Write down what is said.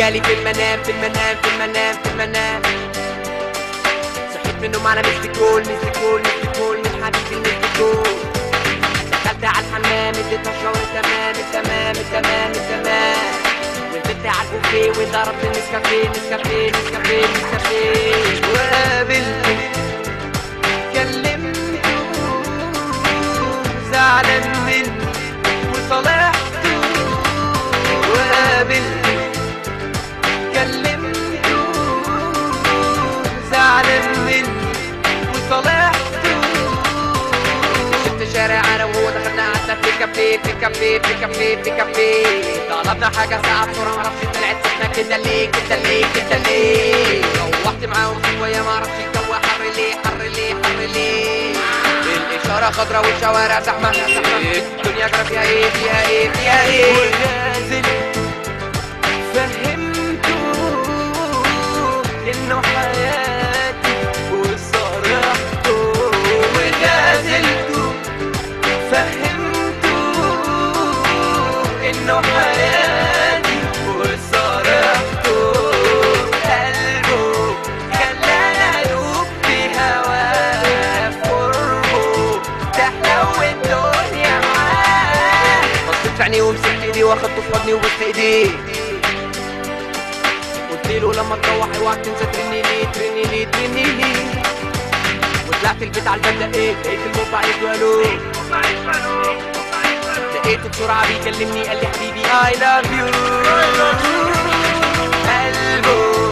جالي في المنام في المنام في المنام في المنام صحيت من النوم على مثل كول مثل كول مثل كول من حبيبي مثل كول دخلت على الحمام اديتها شاور تمام التمام التمام التمام ونزلت على البوفيه وضربت نسكافيه نسكافيه نسكافيه نسكافيه وقابلته كلمته زعلان مني وصالحته وقابلته كلمته زعلان مني وصالحته شفت شارع انا وهو دخلنا قعدنا في كافيه في كافيه في كافيه في كافيه طلبنا حاجه ساعه بسرعه معرفش طلعت سخنه كده ليه كده ليه كده ليه روحت معاهم شويه معرفش الجو حر ليه حر ليه حر ليه الاشاره خضراء والشوارع زحمه زحمه الدنيا جرى فيها ايه فيها ايه فيها ايه ونازل فهمته انه حياتي وصرحته ونازلته فهمته انه حياتي وصرحته قلبه خلاني ادوب في هواه في قربه تحلو الدنيا معاه بصيت في عينيه ومسكت ايديه واخدته في حضني وبوست ايديه قلت له لما تروح اوعى تنسى ترني لي ترني لي ترني لي وطلعت البيت على الباب لقيت لقيت الموبايل والو لقيته بسرعة بيكلمني قال لي حبيبي I love you قلبه